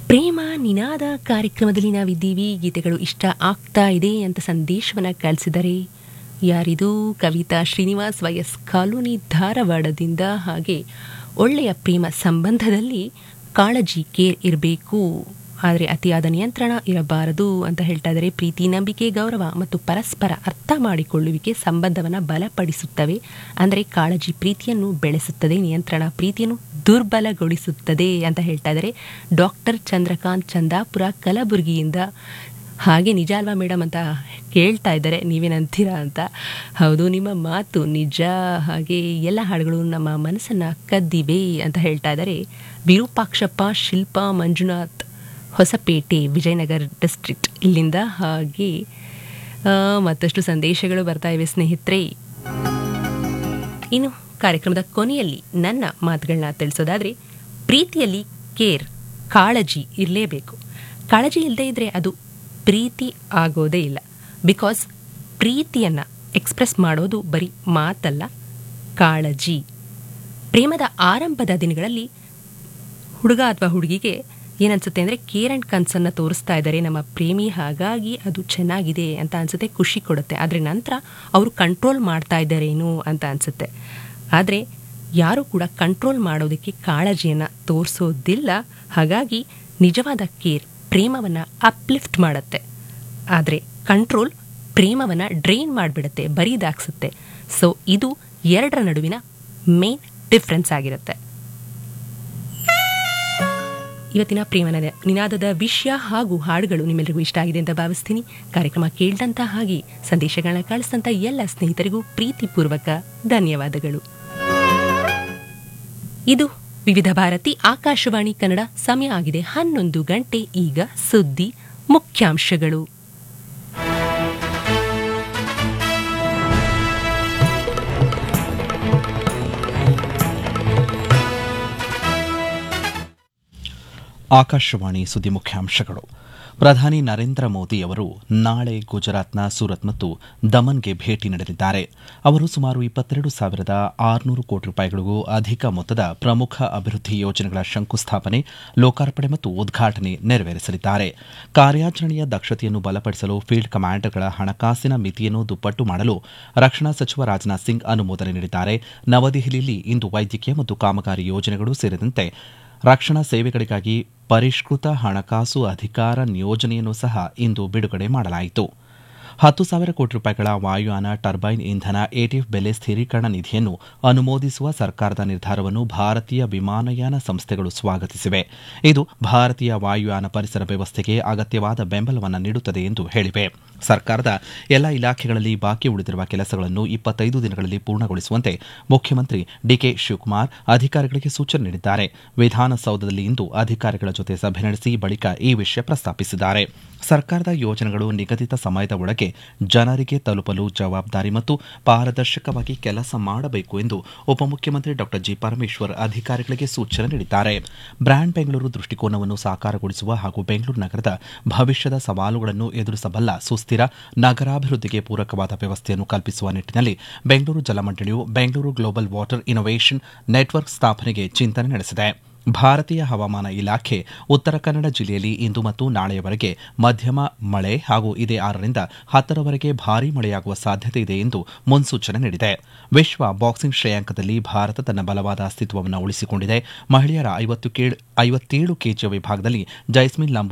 ಪ್ರೇಮ ನಿನಾದ ಕಾರ್ಯಕ್ರಮದಲ್ಲಿ ನಾವಿದ್ದೀವಿ ಗೀತೆಗಳು ಇಷ್ಟ ಆಗ್ತಾ ಇದೆ ಅಂತ ಸಂದೇಶವನ್ನು ಕಳಿಸಿದರೆ ಯಾರಿದು ಕವಿತಾ ಶ್ರೀನಿವಾಸ್ ವೈಎಸ್ ಕಾಲೋನಿ ಧಾರವಾಡದಿಂದ ಹಾಗೆ ಒಳ್ಳೆಯ ಪ್ರೇಮ ಸಂಬಂಧದಲ್ಲಿ ಕಾಳಜಿ ಕೇರ್ ಇರಬೇಕು ಆದರೆ ಅತಿಯಾದ ನಿಯಂತ್ರಣ ಇರಬಾರದು ಅಂತ ಹೇಳ್ತಾ ಇದ್ದಾರೆ ಪ್ರೀತಿ ನಂಬಿಕೆ ಗೌರವ ಮತ್ತು ಪರಸ್ಪರ ಅರ್ಥ ಮಾಡಿಕೊಳ್ಳುವಿಕೆ ಸಂಬಂಧವನ್ನು ಬಲಪಡಿಸುತ್ತವೆ ಅಂದರೆ ಕಾಳಜಿ ಪ್ರೀತಿಯನ್ನು ಬೆಳೆಸುತ್ತದೆ ನಿಯಂತ್ರಣ ಪ್ರೀತಿಯನ್ನು ದುರ್ಬಲಗೊಳಿಸುತ್ತದೆ ಅಂತ ಹೇಳ್ತಾ ಇದ್ದಾರೆ ಡಾಕ್ಟರ್ ಚಂದ್ರಕಾಂತ್ ಚಂದಾಪುರ ಕಲಬುರಗಿಯಿಂದ ಹಾಗೆ ನಿಜ ಅಲ್ವಾ ಮೇಡಮ್ ಅಂತ ಕೇಳ್ತಾ ಇದ್ದಾರೆ ನೀವೇನಂತೀರಾ ಅಂತ ಹೌದು ನಿಮ್ಮ ಮಾತು ನಿಜ ಹಾಗೆ ಎಲ್ಲ ಹಾಡುಗಳು ನಮ್ಮ ಮನಸ್ಸನ್ನು ಕದ್ದಿವೆ ಅಂತ ಹೇಳ್ತಾ ಇದ್ದಾರೆ ವಿರೂಪಾಕ್ಷಪ್ಪ ಶಿಲ್ಪಾ ಮಂಜುನಾಥ್ ಹೊಸಪೇಟೆ ವಿಜಯನಗರ ಡಿಸ್ಟ್ರಿಕ್ಟ್ ಇಲ್ಲಿಂದ ಹಾಗೆ ಆ, ಮತ್ತಷ್ಟು ಸಂದೇಶಗಳು ಬರ್ತಾ ಇವೆ ಸ್ನೇಹಿತರೆ ಇನ್ನು ಕಾರ್ಯಕ್ರಮದ ಕೊನೆಯಲ್ಲಿ ನನ್ನ ಮಾತುಗಳನ್ನ ತಿಳಿಸೋದಾದ್ರೆ ಪ್ರೀತಿಯಲ್ಲಿ ಕೇರ್ ಕಾಳಜಿ ಇರಲೇಬೇಕು ಕಾಳಜಿ ಇಲ್ಲದೆ ಇದ್ರೆ ಅದು ಪ್ರೀತಿ ಆಗೋದೇ ಇಲ್ಲ ಬಿಕಾಸ್ ಪ್ರೀತಿಯನ್ನು ಎಕ್ಸ್ಪ್ರೆಸ್ ಮಾಡೋದು ಬರೀ ಮಾತಲ್ಲ ಕಾಳಜಿ ಪ್ರೇಮದ ಆರಂಭದ ದಿನಗಳಲ್ಲಿ ಹುಡುಗ ಅಥವಾ ಹುಡುಗಿಗೆ ಏನನ್ಸುತ್ತೆ ಅಂದರೆ ಕೇರ್ ಆ್ಯಂಡ್ ಕನ್ಸನ್ನು ತೋರಿಸ್ತಾ ಇದ್ದಾರೆ ನಮ್ಮ ಪ್ರೇಮಿ ಹಾಗಾಗಿ ಅದು ಚೆನ್ನಾಗಿದೆ ಅಂತ ಅನ್ಸುತ್ತೆ ಖುಷಿ ಕೊಡುತ್ತೆ ಆದರೆ ನಂತರ ಅವರು ಕಂಟ್ರೋಲ್ ಮಾಡ್ತಾ ಇದ್ದಾರೇನು ಅಂತ ಅನ್ಸುತ್ತೆ ಆದರೆ ಯಾರು ಕೂಡ ಕಂಟ್ರೋಲ್ ಮಾಡೋದಕ್ಕೆ ಕಾಳಜಿಯನ್ನು ತೋರಿಸೋದಿಲ್ಲ ಹಾಗಾಗಿ ನಿಜವಾದ ಕೇರ್ ಪ್ರೇಮವನ್ನು ಅಪ್ಲಿಫ್ಟ್ ಮಾಡುತ್ತೆ ಆದರೆ ಕಂಟ್ರೋಲ್ ಪ್ರೇಮವನ್ನು ಡ್ರೈನ್ ಮಾಡಿಬಿಡುತ್ತೆ ಬರೀದಾಕ್ಸುತ್ತೆ ಸೊ ಇದು ಎರಡರ ನಡುವಿನ ಮೇನ್ ಡಿಫ್ರೆನ್ಸ್ ಆಗಿರುತ್ತೆ ಇವತ್ತಿನ ಪ್ರೇಮ ನದ- ನಿನಾದದ ವಿಷಯ ಹಾಗೂ ಹಾಡುಗಳು ನಿಮ್ಮೆಲ್ಲರಿಗೂ ಇಷ್ಟ ಆಗಿದೆ ಅಂತ ಭಾವಿಸ್ತೀನಿ ಕಾರ್ಯಕ್ರಮ ಕೇಳಿದಂಥ ಹಾಗೆ ಸಂದೇಶಗಳನ್ನ ಕಳಿಸಿದಂಥ ಎಲ್ಲ ಸ್ನೇಹಿತರಿಗೂ ಪ್ರೀತಿಪೂರ್ವಕ ಧನ್ಯವಾದಗಳು ಇದು ವಿವಿಧ ಭಾರತಿ ಆಕಾಶವಾಣಿ ಕನ್ನಡ ಸಮಯ ಆಗಿದೆ ಹನ್ನೊಂದು ಗಂಟೆ ಈಗ ಸುದ್ದಿ ಮುಖ್ಯಾಂಶಗಳು ಆಕಾಶವಾಣಿ ಸುದ್ದಿ ಮುಖ್ಯಾಂಶಗಳು ಪ್ರಧಾನಿ ನರೇಂದ್ರ ಮೋದಿ ಅವರು ನಾಳೆ ಗುಜರಾತ್ನ ಸೂರತ್ ಮತ್ತು ದಮನ್ಗೆ ಭೇಟಿ ನೀಡಲಿದ್ದಾರೆ ಅವರು ಸುಮಾರು ಇಪ್ಪತ್ತೆರಡು ಸಾವಿರದ ಆರುನೂರು ಕೋಟಿ ರೂಪಾಯಿಗಳಿಗೂ ಅಧಿಕ ಮೊತ್ತದ ಪ್ರಮುಖ ಅಭಿವೃದ್ಧಿ ಯೋಜನೆಗಳ ಶಂಕುಸ್ಥಾಪನೆ ಲೋಕಾರ್ಪಣೆ ಮತ್ತು ಉದ್ಘಾಟನೆ ನೆರವೇರಿಸಲಿದ್ದಾರೆ ಕಾರ್ಯಾಚರಣೆಯ ದಕ್ಷತೆಯನ್ನು ಬಲಪಡಿಸಲು ಫೀಲ್ಡ್ ಕಮಾಂಡರ್ಗಳ ಹಣಕಾಸಿನ ಮಿತಿಯನ್ನು ದುಪ್ಪಟ್ಟು ಮಾಡಲು ರಕ್ಷಣಾ ಸಚಿವ ರಾಜನಾಥ್ ಸಿಂಗ್ ಅನುಮೋದನೆ ನೀಡಿದ್ದಾರೆ ನವದೆಹಲಿಯಲ್ಲಿ ಇಂದು ವೈದ್ಯಕೀಯ ಮತ್ತು ಕಾಮಗಾರಿ ಯೋಜನೆಗಳು ಸೇರಿದಂತೆ ರಕ್ಷಣಾ ಸೇವೆಗಳಿಗಾಗಿ ಪರಿಷ್ಕೃತ ಹಣಕಾಸು ಅಧಿಕಾರ ನಿಯೋಜನೆಯನ್ನು ಸಹ ಇಂದು ಬಿಡುಗಡೆ ಮಾಡಲಾಯಿತು ಹತ್ತು ಸಾವಿರ ಕೋಟಿ ರೂಪಾಯಿಗಳ ವಾಯುಯಾನ ಟರ್ಬೈನ್ ಇಂಧನ ಎಟಿಎಫ್ ಬೆಲೆ ಸ್ಥಿರೀಕರಣ ನಿಧಿಯನ್ನು ಅನುಮೋದಿಸುವ ಸರ್ಕಾರದ ನಿರ್ಧಾರವನ್ನು ಭಾರತೀಯ ವಿಮಾನಯಾನ ಸಂಸ್ಥೆಗಳು ಸ್ವಾಗತಿಸಿವೆ ಇದು ಭಾರತೀಯ ವಾಯುಯಾನ ಪರಿಸರ ವ್ಯವಸ್ಥೆಗೆ ಅಗತ್ಯವಾದ ಬೆಂಬಲವನ್ನು ನೀಡುತ್ತದೆ ಎಂದು ಹೇಳಿವೆ ಸರ್ಕಾರದ ಎಲ್ಲ ಇಲಾಖೆಗಳಲ್ಲಿ ಬಾಕಿ ಉಳಿದಿರುವ ಕೆಲಸಗಳನ್ನು ಇಪ್ಪತ್ತೈದು ದಿನಗಳಲ್ಲಿ ಪೂರ್ಣಗೊಳಿಸುವಂತೆ ಮುಖ್ಯಮಂತ್ರಿ ಡಿಕೆ ಶಿವಕುಮಾರ್ ಅಧಿಕಾರಿಗಳಿಗೆ ಸೂಚನೆ ನೀಡಿದ್ದಾರೆ ವಿಧಾನಸೌಧದಲ್ಲಿ ಇಂದು ಅಧಿಕಾರಿಗಳ ಜೊತೆ ಸಭೆ ನಡೆಸಿ ಬಳಿಕ ಈ ವಿಷಯ ಪ್ರಸ್ತಾಪಿಸಿದ್ದಾರೆ ಸರ್ಕಾರದ ಯೋಜನೆಗಳು ನಿಗದಿತ ಸಮಯದ ಒಳಗೆ ಜನರಿಗೆ ತಲುಪಲು ಜವಾಬ್ದಾರಿ ಮತ್ತು ಪಾರದರ್ಶಕವಾಗಿ ಕೆಲಸ ಮಾಡಬೇಕು ಎಂದು ಉಪಮುಖ್ಯಮಂತ್ರಿ ಡಾ ಜಿ ಪರಮೇಶ್ವರ್ ಅಧಿಕಾರಿಗಳಿಗೆ ಸೂಚನೆ ನೀಡಿದ್ದಾರೆ ಬ್ರ್ಯಾಂಡ್ ಬೆಂಗಳೂರು ದೃಷ್ಟಿಕೋನವನ್ನು ಸಾಕಾರಗೊಳಿಸುವ ಹಾಗೂ ಬೆಂಗಳೂರು ನಗರದ ಭವಿಷ್ಯದ ಸವಾಲುಗಳನ್ನು ಎದುರಿಸಬಲ್ಲ ಸುಸ್ಥಿರ ನಗರಾಭಿವೃದ್ಧಿಗೆ ಪೂರಕವಾದ ವ್ಯವಸ್ಥೆಯನ್ನು ಕಲ್ಪಿಸುವ ನಿಟ್ಟಿನಲ್ಲಿ ಬೆಂಗಳೂರು ಜಲಮಂಡಳಿಯು Bengaluru global water innovation network ಸ್ಥಾಪನೆಗೆ ಚಿಂತನೆ ನಡೆಸಿದೆ ಭಾರತೀಯ ಹವಾಮಾನ ಇಲಾಖೆ ಉತ್ತರ ಕನ್ನಡ ಜಿಲ್ಲೆಯಲ್ಲಿ ಇಂದು ಮತ್ತು ನಾಳೆಯವರೆಗೆ ಮಧ್ಯಮ ಮಳೆ ಹಾಗೂ ಇದೇ ಆರರಿಂದ ಹತ್ತರವರೆಗೆ ಭಾರೀ ಮಳೆಯಾಗುವ ಸಾಧ್ಯತೆ ಇದೆ ಎಂದು ಮುನ್ಸೂಚನೆ ನೀಡಿದೆ ವಿಶ್ವ ಬಾಕ್ಸಿಂಗ್ ಶ್ರೇಯಾಂಕದಲ್ಲಿ ಭಾರತ ತನ್ನ ಬಲವಾದ ಅಸ್ತಿತ್ವವನ್ನು ಉಳಿಸಿಕೊಂಡಿದೆ ಮಹಿಳೆಯರ ಐವತ್ತು ಕೇ- ಐವತ್ತೇಳು ಕೆಜಿ ವಿಭಾಗದಲ್ಲಿ ಜೈಸ್ಮಿನ್ ಲಂಬು